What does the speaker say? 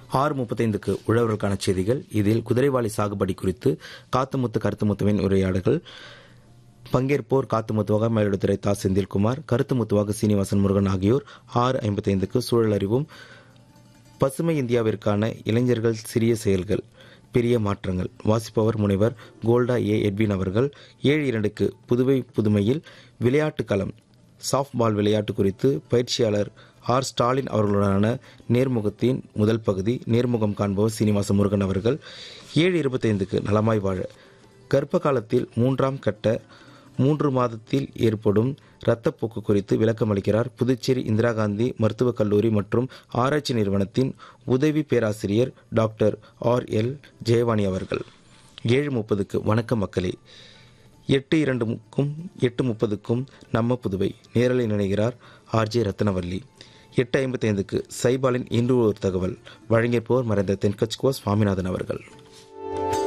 ஆறு முப்பத்தைந்துக்கு உழவர்களுக்கான செய்திகள் இதில் குதிரைவாலி சாகுபடி குறித்து காத்துமுத்து கருத்துமுத்துவின் உரையாடல்கள் பங்கேற்போர் காத்துமுத்துவாக மயிலாடுதுறை தா செந்தில்குமார் கருத்துமுத்துவாக சீனிவாசன் முருகன் ஆகியோர் ஆறு ஐம்பத்தைந்துக்கு சூழல் அறிவும் பசுமை இந்தியாவிற்கான இளைஞர்கள் சிறிய செயல்கள் பெரிய மாற்றங்கள் வாசிப்பவர் முனைவர் கோல்டா ஏ எட்வின் அவர்கள் ஏழு இரண்டுக்கு புதுவை புதுமையில் விளையாட்டு களம் சாஃப்ட் பால் விளையாட்டு குறித்து பயிற்சியாளர் ஆர் ஸ்டாலின் அவர்களுடனான நேர்முகத்தின் முதல் பகுதி நேர்முகம் காண்பவர் சீனிவாச முருகன் அவர்கள் ஏழு இருபத்தைந்துக்கு நலமாய் வாழ கர்ப்ப காலத்தில் மூன்றாம் கட்ட மூன்று மாதத்தில் ஏற்படும் இரத்தப்போக்கு குறித்து விளக்கம் அளிக்கிறார் புதுச்சேரி இந்திரா காந்தி மருத்துவக் கல்லூரி மற்றும் ஆராய்ச்சி நிறுவனத்தின் உதவி பேராசிரியர் டாக்டர் ஆர் எல் ஜெயவாணி அவர்கள் ஏழு முப்பதுக்கு வணக்கம் மக்களே எட்டு இரண்டுக்கும் எட்டு முப்பதுக்கும் நம்ம புதுவை நேரலை நினைகிறார் ஆர்ஜே ரத்னவல்லி எட்டு ஐம்பத்தைந்துக்கு சைபாலின் இன்று ஒரு தகவல் வழங்கியிருப்போர் மறைந்த தென்கட்சிகோ சுவாமிநாதன் அவர்கள்